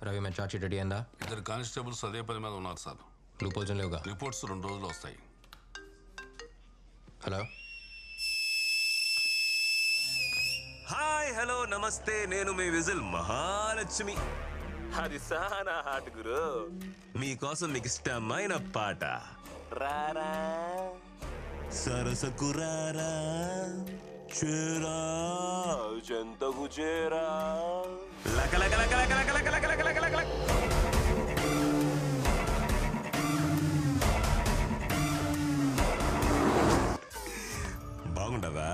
రవి మీద charge sheet ready అయిందా ఇద్దరు కానిస్టేబుల్స్ అదే పని మీద ఉన్నారు సార్ లూప్ హోల్స్ ఏం లేవుగా రిపోర్ట్స్ రెండు రోజులు వస్తాయి హలో హాయ్ హలో నమస్తే నేను మీ విజిల్ మహాలక్ష్మి అది సానా హాట్ గురు మీకోసం మీకు ఇష్టమైన పాట రారా సరసకు రారా చేరా చెంతకు చేరా లక లక లక లక లక లక లక లక లక లక లక బాగుండదా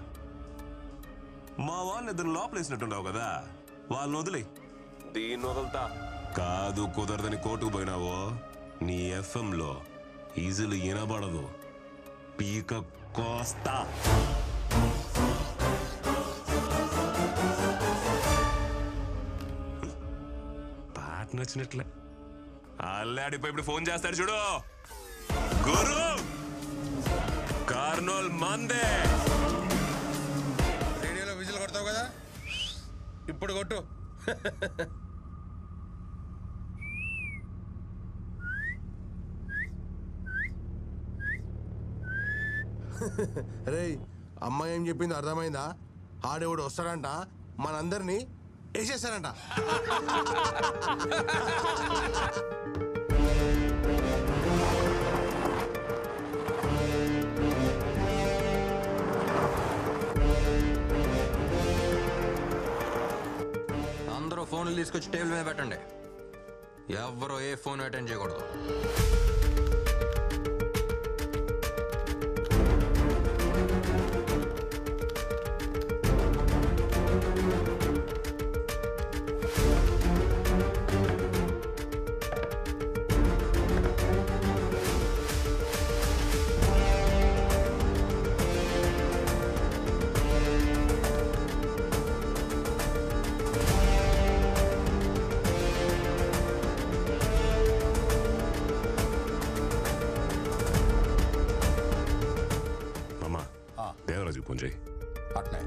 మా వాళ్ళని ఇద్దరు లోపలేసినట్టున్నావు కదా వాళ్ళని వదిలే దీన్ని వదులుతా కాదు కుదరదని కోర్టుకు పోయినావో నీ ఎఫ్ఎం లో ఈజీలు వినబడదు పీక కోస్తా పాట నచ్చినట్లే అల్లాడిపోయి ఇప్పుడు ఫోన్ చేస్తాడు చూడు గురు కార్నోల్ మందే రేడియోలో విజిల్ కొడతావు కదా ఇప్పుడు కొట్టు రేయ్ అమ్మాయి ఏం చెప్పింది అర్థమైందా ఆడేవాడు వస్తాడంట మనందరినీ వేసేస్తాడంట అందరూ ఫోన్లు తీసుకొచ్చి టేబుల్ మీద పెట్టండి ఎవరో ఏ ఫోన్ అటెండ్ చేయకూడదు అమ్మా దేవరాజుకి ఫోన్ చేయి అట్నే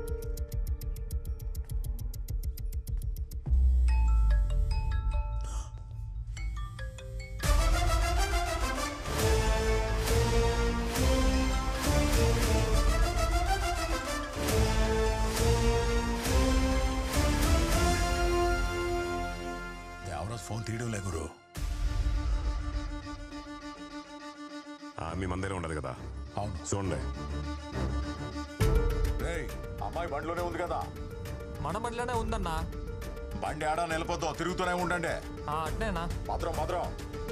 దేవరాజ్ ఫోన్ తీయడం లే గురు ఆ, మీ మందిరం ఉండదు కదా అవును చూడండి రేయ్, అమ్మాయి బండిలోనే ఉంది కదా మన బండిలోనే ఉందన్నా బండి ఆడా నిలబొద్దాం తిరుగుతూనే ఉండండి ఆ, అట్నేనా భద్రం భద్రం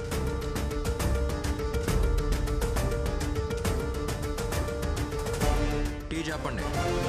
టీ చెప్పండి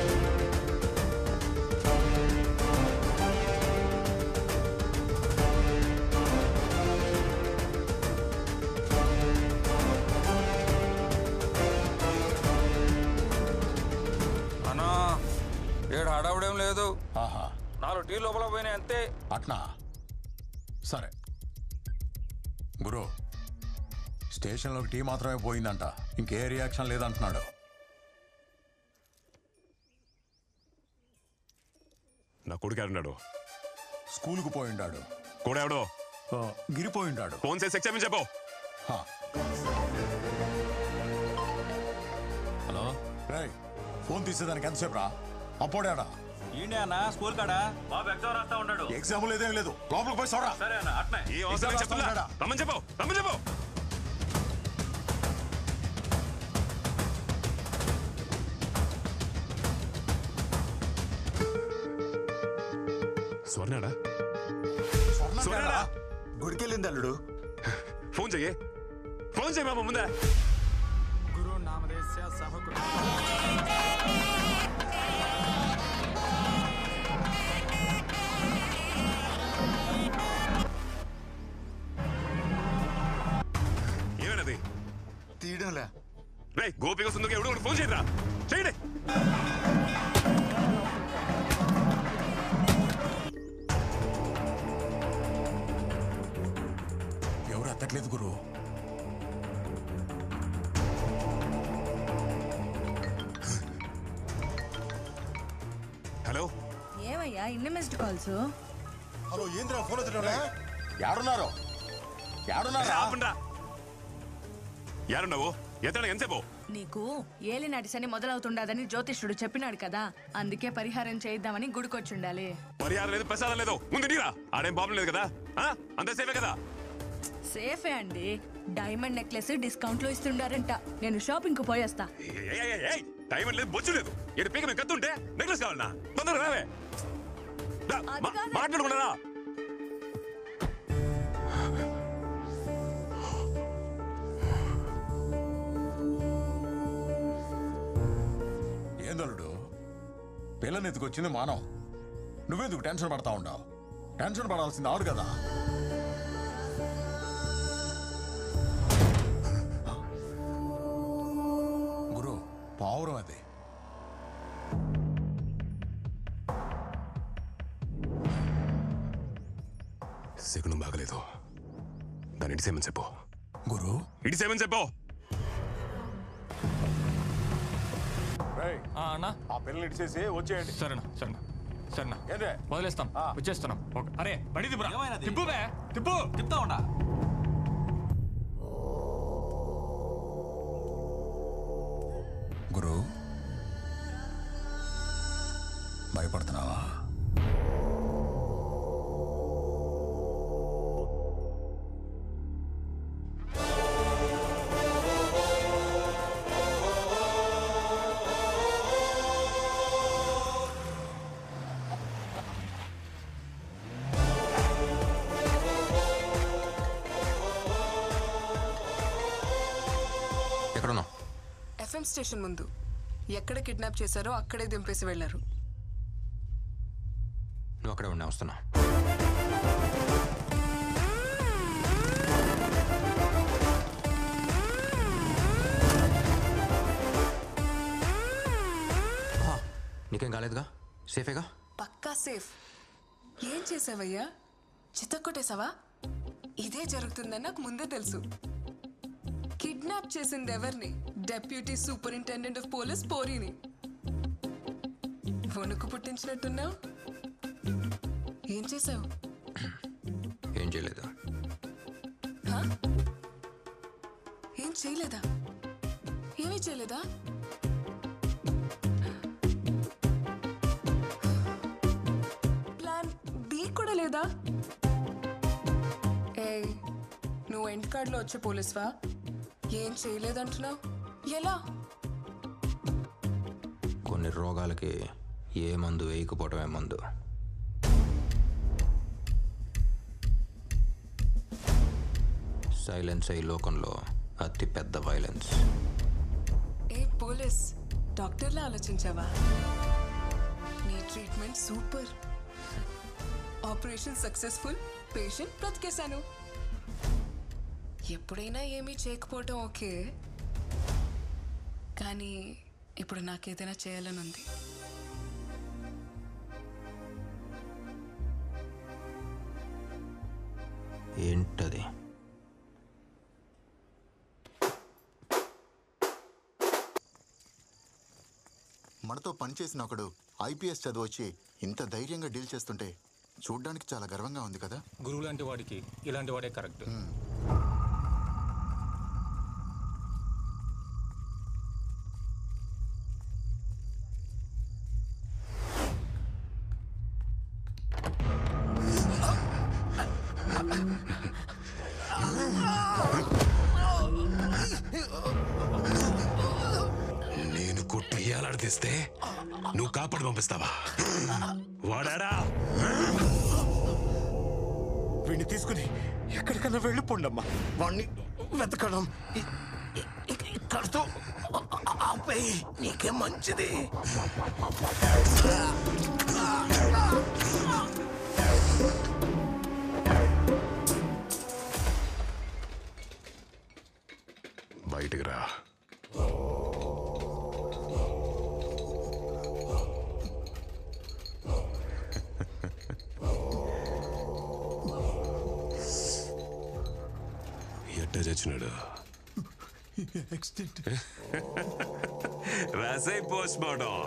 అన్నా ఏడు హడావుడేం లేదు ఆహా నాలుగు టీ లోపల పోయినాయి అంతే అట్నా సరే గురు స్టేషన్లోకి టీ మాత్రమే పోయిందంట ఇంకే రియాక్షన్ లేదంటున్నాడు నా కొడుకు ఎవరున్నాడు స్కూల్కు పోయిండాడు కూడా ఎవడో ఆ, గిరిపోయిండాడు ఫోన్ చేసి ఎక్స్ప్లెయిన్ చెప్పు హా. హలో రేయ్ ఫోన్ తీసేదానికి ఎంతసేపు రా అప్పుడేడా ఏంటి అన్న స్కూల్ కాడా బాబు ఎగ్జామ్ రాస్తా ఉన్నాడు ఎగ్జామ్ లేదేం లేదు లోపలికి పోయి చూడరా సరే అన్న అట్నే ఈ అవసరం ఎగ్జామ్ చెప్తున్నా రాస్తాడా? రమ్మని చెప్పు రమ్మని చెప్పు స్వర్ణాడా స్వర్ణాడా గుడికెళ్ళింది అల్లుడు ఫోన్ చెయ్యి ఫోన్ చెయ్యి మామ ముందే గురు నామదేశ్య సహకుడు ఏమైనది తీయడంలే రే గోపిక సుందరికి ఎవడు ఒకడు ఫోన్ చేయరా చేయండి ఎవరు ఎత్తట్లేదు గురు హలో ఏమయ్యా ఇన్ని మిస్డ్ కాల్స్ హలో ఏంద్రా ఫోన్ వచ్చినా యాడున్నారు యాడున్నారా యారున్నావు ఎత్తడ ఎంతసేపు నీకు ఏలినాటి శని మొదలవుతుండదని జ్యోతిష్యుడు చెప్పినాడు కదా అందుకే పరిహారం చేయిద్దామని గుడికొచ్చుండాలి పరిహారం లేదు ప్రసాదం లేదు ముందు నీరా ఆడేం ప్రాబ్లం లేదు కదా ఆ? అంతా సేఫే కదా సేఫే అండి డైమండ్ నెక్లెస్ డిస్కౌంట్ లో ఇస్తుండారంట నేను షాపింగ్ కు పోయేస్తా ఏయ్, ఏయ్, ఏయ్, ఏయ్, టైం లేదు బొచ్చు లేదు ఏడు పీక మేము కత్తుంటే నెక్లెస్ కావాలనా తొందరగా రావే రా, అది మా- కాదండి. మాట్లాడుకున్నారా ఏందలుడు పిల్లని ఎత్తుకొచ్చింది మానం నువ్వెందుకు టెన్షన్ పడతా ఉండవు టెన్షన్ పడాల్సింది ఆడు కదా గురు పావురం అది శకునం బాగలేదు దాన్ని ఇడిసేమని చెప్పు గురు ఇడిసేమని చెప్పు అన్నా ఆ పిల్లని ఇచ్చేసి వచ్చేయండి సరేనా సరేనా సరేనా ఏందే వదిలేస్తాం ఆ. వచ్చేస్తున్నాం ఓకే. అరే బండి తిప్పురా తిప్పు బే తిప్పు చెప్తా ఉండా గురు భయపడుతున్నావా ఎక్కడున్నావు ఎఫ్ఎం స్టేషన్ ముందు ఎక్కడ కిడ్నాప్ చేశారో అక్కడే దింపేసి వెళ్లారు నువ్వు అక్కడే ఉన్నా వస్తున్నా హా, నీకేం కాలేదుగా సేఫేగా పక్కా సేఫ్ ఏం చేసావయ్యా చిత్తకొట్టేశావా ఇదే జరుగుతుందని నాకు ముందే తెలుసు కిడ్నాప్ చేసింది ఎవరిని డెప్యూటీ సూపరింటెండెంట్ ఆఫ్ పోలీస్ పోరీని వణుకు పుట్టించినట్టున్నావు ఏం చేసావు ఏం చేయలేదు హా? ఏం చేయలేదా ఏమీ చేయలేదా ప్లాన్ బి కూడా లేదా ఏ నువ్వు ఎండ్ కార్డ్లో వచ్చే పోలీస్వా ఏం చేయలేదంటున్నావు ఎలా కొన్ని రోగాలకి ఏ మందు వేయకపోవటమే మందు సైలెన్స్ అయి లోకంలో అతి పెద్ద వైలెన్స్ ఏ పోలీస్ డాక్టర్లా ఆలోచించావా నీ treatment super operation successful patient బ్రతికేశాను ఎప్పుడైనా ఏమీ చేయకపోవటం ఓకే కానీ ఇప్పుడు నాకేదైనా చేయాలని ఉంది ఏంటది మనతో పనిచేసిన ఒకడు ఐపీఎస్ చదివొచ్చి ఇంత ధైర్యంగా డీల్ చేస్తుంటే చూడ్డానికి చాలా గర్వంగా ఉంది కదా గురువు లాంటి వాడికి ఇలాంటి వాడే కరెక్ట్ నేను కొట్టు ఏలాడదీస్తే నువ్వు కాపాడు పంపిస్తావా వాడాడా వీడిని తీసుకుని ఎక్కడికైనా వెళ్ళిపోండమ్మా వాడిని వెతకడం ఇ- ఇ- ఇ- ఇక్కడితో ఆపేయి నీకే మంచిది బయటికి రా ఎట్ట చచ్చినాడు ఎక్స్టెంట్ రాసై పోస్ట్ మార్టం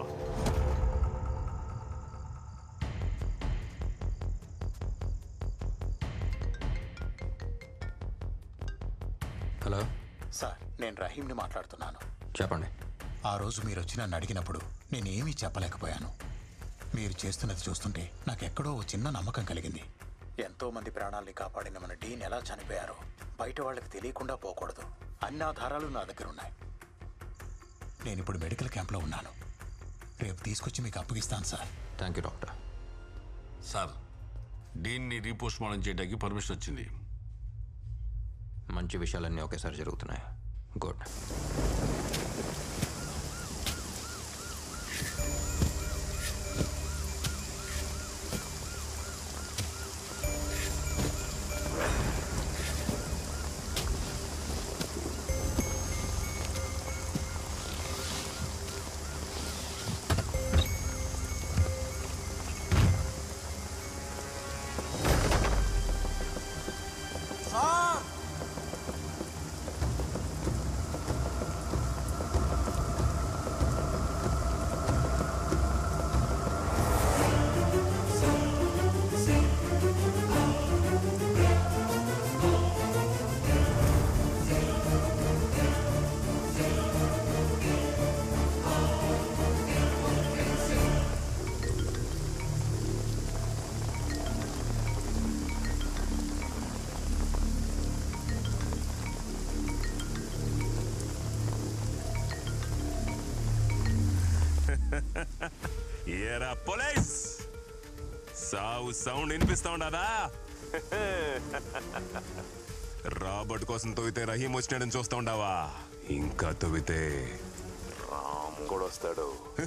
హలో సార్ నేను రహీంని మాట్లాడుతున్నాను చెప్పండి ఆ రోజు మీరు వచ్చి నన్ను అడిగినప్పుడు నేనేమీ చెప్పలేకపోయాను మీరు చేస్తున్నది చూస్తుంటే నాకెక్కడో ఓ చిన్న నమ్మకం కలిగింది ఎంతో మంది ప్రాణాల్ని కాపాడిన మన డీన్ ఎలా చనిపోయారో బయట వాళ్ళకి తెలియకుండా పోకూడదు అన్ని ఆధారాలు నా దగ్గర ఉన్నాయి నేను ఇప్పుడు మెడికల్ క్యాంప్లో ఉన్నాను రేపు తీసుకొచ్చి మీకు అప్పగిస్తాను sir thank you doctor sir డీన్ని రీపోస్ట్ మార్టం చేయడానికి పర్మిషన్ వచ్చింది మంచి విషయాలన్నీ ఒకేసారి జరుగుతున్నాయి గుడ్ ఏరా పోలీస్ సావు సౌండ్ వినిపిస్తా ఉండదా రాబర్ట్ కోసం తవ్వితే రహీం వచ్చినాడని చూస్తా ఉండవా ఇంకా తవ్వితే రామ్ కూడా వస్తాడు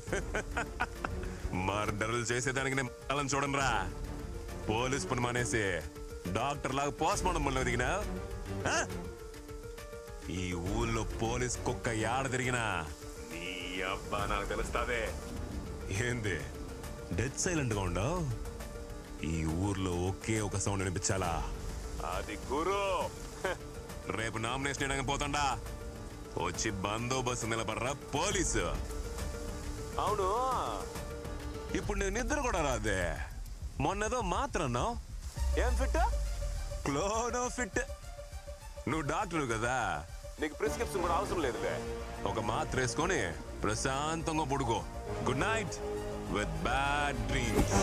మర్డర్లు చేసేదానికి నేను వాళ్ళని చూడండి రా పోలీస్ పని మానేసి డాక్టర్ లాగా పోస్ట్ మార్టం పనిలో దిగినా ఆ? ఈ ఊళ్ళో పోలీస్ కుక్క యాడ తిరిగినా నీ అబ్బా నాకు తెలుస్తాదే ఏంది డెడ్ సైలెంట్ గా ఉండవు ఈ ఊర్లో ఒకే ఒక సౌండ్ వినిపించాలా అది గురు హ, రేపు నామినేషన్ వేయడానికి పోతాండా వచ్చి బందోబస్తు నిలబడరా పోలీసు అవును ఇప్పుడు నేను నిద్ర కూడా రాదే మొన్నేదో మాత్రం ఏం ఫిట్ క్లోనో ఫిట్ నువ్వు డాక్టర్ కదా నీకు ప్రిస్క్రిప్షన్ కూడా అవసరం లేదులే ఒక మాత్ర వేసుకొని ప్రశాంతంగా పడుకో good night with bad dreams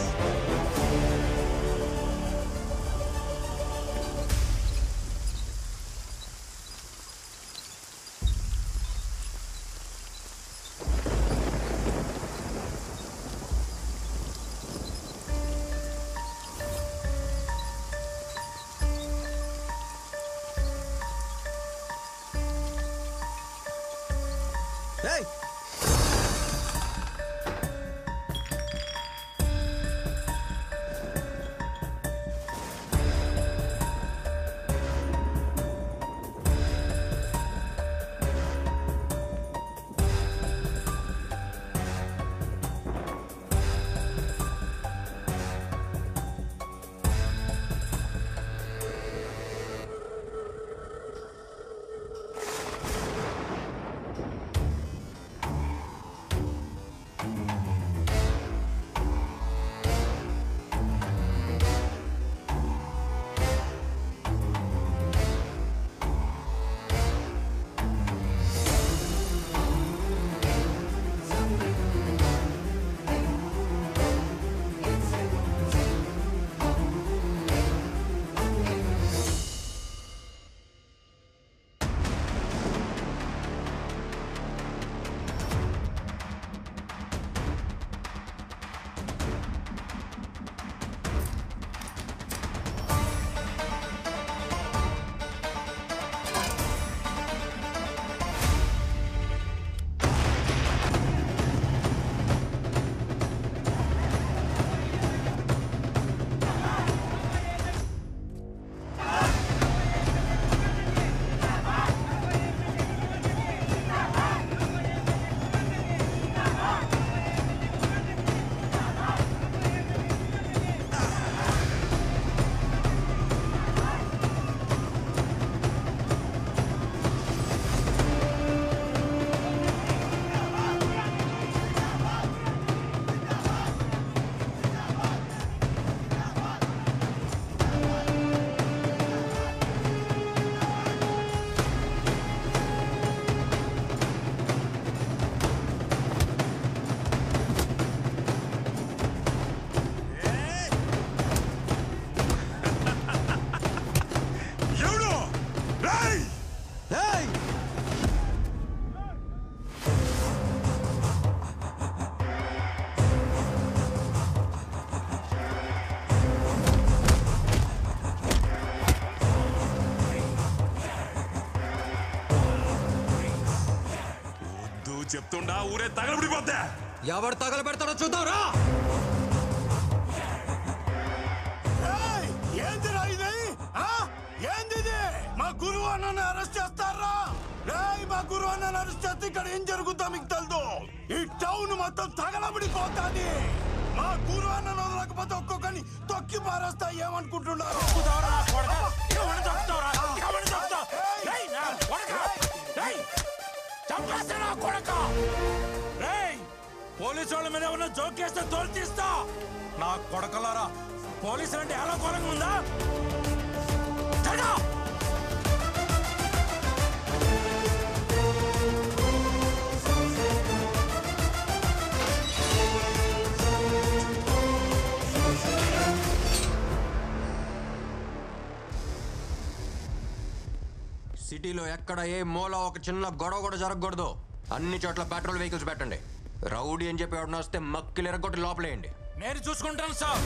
ఏయ్ చెప్తుండా ఊరే తగలబడిపోద్దా ఎవరు తగల పెడతాడో చూద్దాంరా ఏందిరా ఇది ఆ? ఏందిది మా గురువు అన్నని అరెస్ట్ చేస్తారా రేయ్ మా గురువు అన్నని అరెస్ట్ చేస్తే ఇక్కడ ఏం జరుగుతుందో మీకు తెలుదు ఈ టౌన్ మొత్తం తగలబడిపోతాది మా గురువు అన్నను వదలకపోతే ఒక్కొక్కని తొక్కి పారేస్తా ఏమనుకుంటున్నారు పోలీసు వాళ్ళ మీద ఉన్న జోకేస్తే తోలు తీస్తా నా కొడకలారా పోలీసులు అంటే ఎలా కోలంగా ఉందా జరగా! సిటీలో ఎక్కడ ఏ మూల ఒక చిన్న గొడవ కూడా జరగకూడదు అన్ని చోట్ల పెట్రోల్ వెహికల్స్ పెట్టండి రౌడీ అని చెప్పి ఎవడన్నా వస్తే మక్కిలు ఎరగొట్టి లోపలేయండి నేను చూసుకుంటాను సార్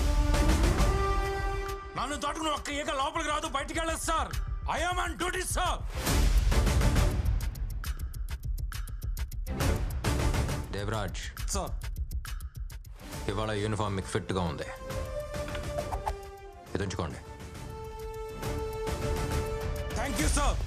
నన్ను తోటకుని ఒక్క ఈగ లోపలికి రాదు బయటికి వెళ్ళదు sir I'm on duty sir Devaraj sir ఇవాళ యూనిఫామ్ మీకు ఫిట్గా ఉంది ఇది ఉంచుకోండి థ్యాంక్ యూ సార్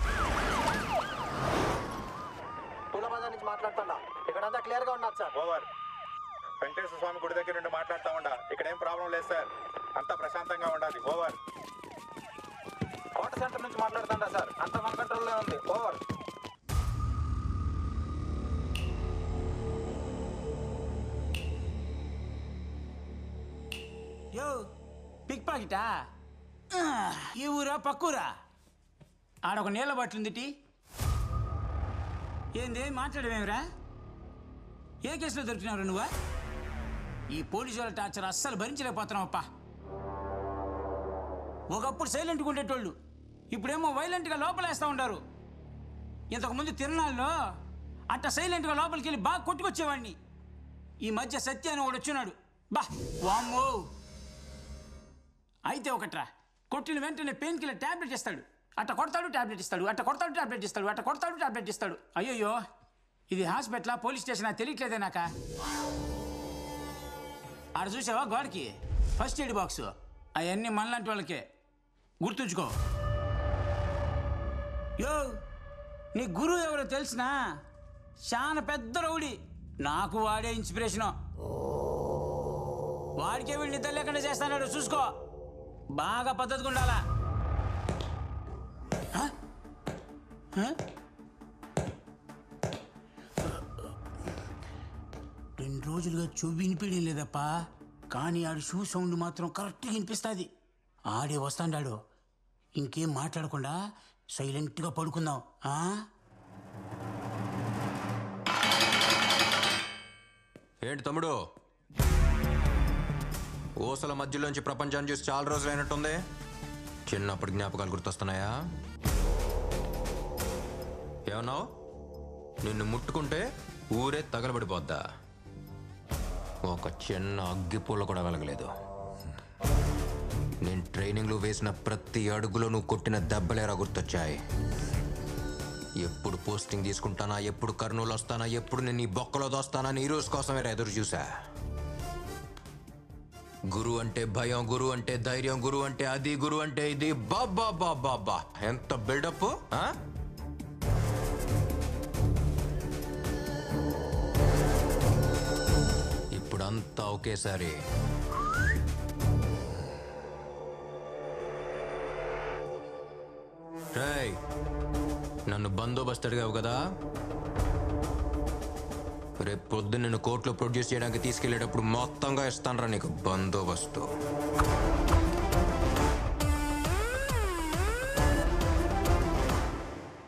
పూలబజార్ నుంచి మాట్లాడుతున్నా ఇక్కడంతా క్లియర్ గా ఉన్నది సార్ ఓవర్ వెంకటేశ్వర స్వామి గుడి దగ్గర నుండి మాట్లాడుతూ ఉండా ఇక్కడ ఏం ప్రాబ్లం లేదు సార్ అంతా ప్రశాంతంగా ఉండాలి ఓవర్ కోట సెంటర్ నుంచి మాట్లాడుతుండా సార్ అంత మన కంట్రోల్లో ఉంది ఓవర్ యో పిక్ పాకెటా ఆ, ఈ ఊరా పక్కూరా ఆడొక నీళ్ళ బాటిల్ ఏంది మాట్లాడమేమిరా ఏ కేసులో దొరికినావు నువ్వా ఈ పోలీసు వాళ్ళ టార్చర్ అస్సలు భరించలేకపోతున్నావప్పా ఒకప్పుడు సైలెంట్గా ఉండేటోళ్ళు ఇప్పుడేమో వైలెంట్గా లోపలేస్తూ ఉంటారు ఇంతకుముందు తిరునాళ్ళలో అట్ట సైలెంట్గా లోపలికి వెళ్ళి బాగా కొట్టుకొచ్చేవాడిని ఈ మధ్య సత్య అని ఒకడు వచ్చినాడు బా వామ్మో అయితే ఒకట్రా కొట్టిన వెంటనే పెయిన్ కిల్లర్ టాబ్లెట్ ఇస్తాడు అట్ట కొడతాడు టాబ్లెట్ ఇస్తాడు అట్ట కొడతాడు టాబ్లెట్ ఇస్తాడు అట్ట కొడతాడు టాబ్లెట్ ఇస్తాడు అయ్యయ్యో ఇది హాస్పిటలా పోలీస్ స్టేషన్ తెలియట్లేదే నాక ఆడ చూసావా గోడకి ఫస్ట్ ఎయిడ్ బాక్స్ అవన్నీ మనలాంటి వాళ్ళకే గుర్తుంచుకో యో నీ గురువు ఎవరో తెలిసినా చాలా పెద్ద రౌడీ నాకు వాడే ఇన్స్పిరేషను వాడికే వీళ్ళు నిద్ర లేకుండా చేస్తాడు చూసుకో బాగా పద్ధతిగా ఉండాలా హ? హ? రెండు రోజులుగా చెవి వినిపించడం లేదప్పా కానీ ఆడు షూ సౌండ్ మాత్రం కరెక్ట్గా వినిపిస్తుంది ఆడే వస్తాడాడు ఇంకేం మాట్లాడకుండా సైలెంట్గా పడుకుందాం ఆ? ఏంటి తమ్ముడు ఊసల మధ్యలోంచి ప్రపంచాన్ని చూసి చాలా రోజులు అయినట్టుంది చిన్నప్పటి జ్ఞాపకాలు గుర్తొస్తున్నాయా ఏమన్నావు నిన్ను ముట్టుకుంటే ఊరే తగలబడిపోద్దా ఒక చిన్న అగ్గిపూల కూడా వెలగలేదు నేను ట్రైనింగ్లో వేసిన ప్రతి అడుగులో నువ్వు కొట్టిన దెబ్బలేరా గుర్తొచ్చాయి ఎప్పుడు పోస్టింగ్ తీసుకుంటానా ఎప్పుడు కర్నూలు వస్తానా ఎప్పుడు నేను ఈ బొక్కలో దోస్తానా అని ఈ రోజు కోసమే ఎదురు చూసా గురు అంటే భయం గురు అంటే ధైర్యం గురు అంటే అది గురు అంటే ఇది బాబా బాబా బా ఎంత బిల్డప్ ఇప్పుడంతా ఒకేసారి రేయ్ నన్ను బందోబస్తు అడిగావు కదా రేపు పొద్దున్న నిన్ను కోర్టులో ప్రొడ్యూస్ చేయడానికి తీసుకెళ్లేటప్పుడు మొత్తంగా ఇస్తానరా నీకు బందోబస్తు